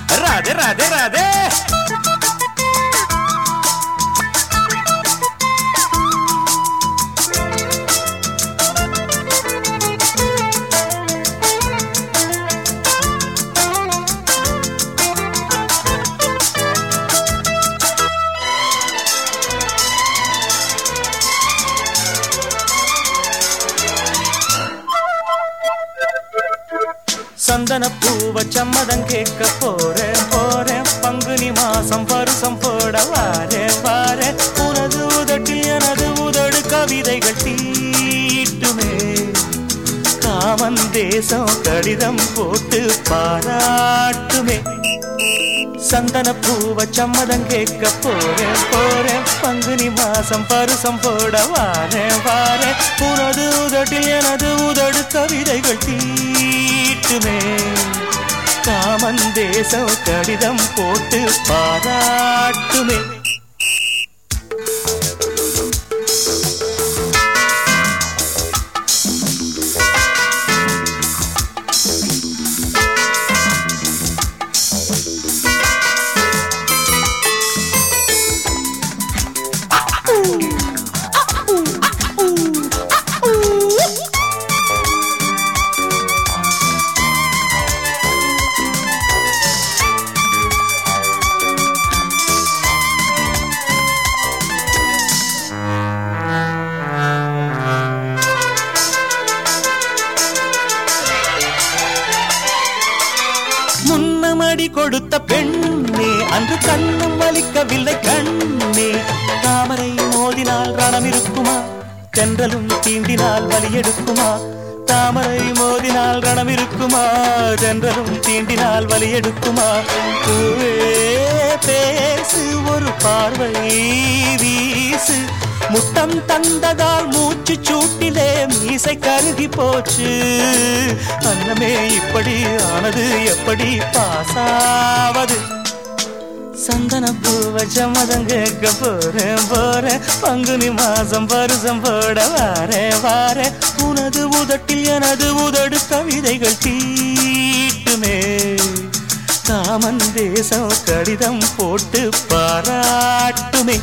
ராதே ராதே ராதே சந்தன பூவ சம்மதம் கேட்க போறேன் போறேன் பங்குனி மாசம் பருசம் போட வாரேன் வாரேன் உனது உதட்டில் எனது உதடு கவிதைகள் தீட்டுமே காமன் தேசம் கடிதம் போட்டு பாராட்டுமே சந்தன பூவ சம்மதம் கேட்க போறேன் போறேன் பங்குனி மாசம் பருசம் போட வாரேன் வாரேன் உனது உதட்டில் எனது உதடு கவிதைகள் தீட்டுமே காமன் தேசம் கடிதம் போட்டு பாராட்டுமே முன்னமடி கொடுத்த பெண்ணே அன்று கண்ணும் வலிக்கவில்லை கண்ணே தாமரை மோதினால் ரணம் இருக்குமா தென்றலும் தீண்டினால் வலி எடுக்குமா தாமரை மோதினால் ரணம் இருக்குமா தென்றலும் தீண்டினால் வலி எடுக்குமா பூவே பேசு ஒரு பார்வை வீசு முத்தம் தந்ததால் மூச்சு சூட்டிலே மீசை கருகி போச்சு அன்னமே இப்படி ஆனது எப்படி பாசாவது சந்தன பூவ சம்மதம் கேட்க போறேன் போறேன் பங்குனி மாசம் பருசம் போட வாரேன் வாரேன் உனது உதட்டில் எனது உதடு கவிதைகள் தீட்டுமே காமன் தேசம் கடிதம் போட்டு பாராட்டுமே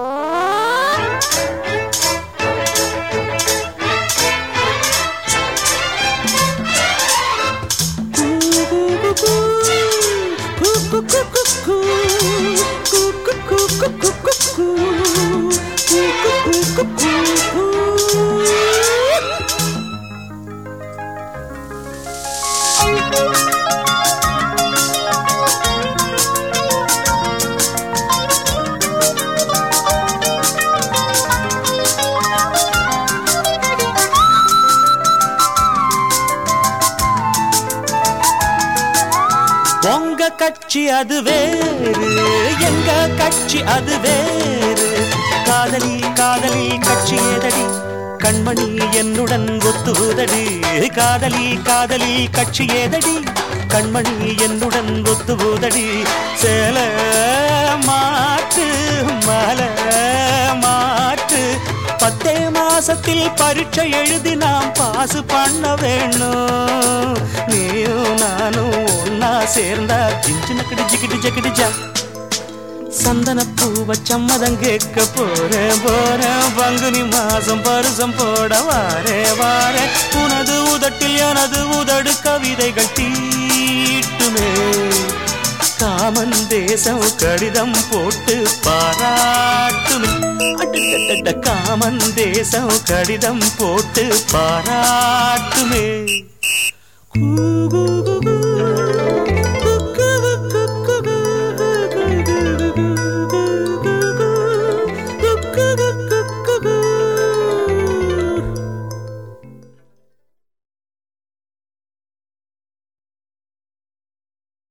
உங்க கட்சி அது வேறு எங்க கட்சி அது வேறு காதலி காதலி கட்சி ஏதடி கண்மணி என்னுடன் ஒத்துதடி காதலி காதலி கட்சி ஏதடி கண்மணி என்னுடன் ஒத்துதடி சேல மாட்டு மலை மாட்டு பத்தே மாசத்தில் பரீட்சை எழுதி நாம் பாசு பண்ண வேணும் நீயும் நானும் ஒன்னா சேர்ந்தா ஜிஞ்சு கிடிச்சு கிடிச்ச கிடிச்சா சந்தன பூவ சம்மதம் கேட்க போறேன் போறேன் பங்குனி மாசம் பருசம் போட வாரே வாரே உனது உதட்டில் எனது உதடு கவிதைகள் தீட்டுமே காமன் தேசம் கடிதம் போட்டு பாராட்டுமே அடடடட காமன் தேசம் கடிதம் போட்டு பாராட்டுமே கூ கூ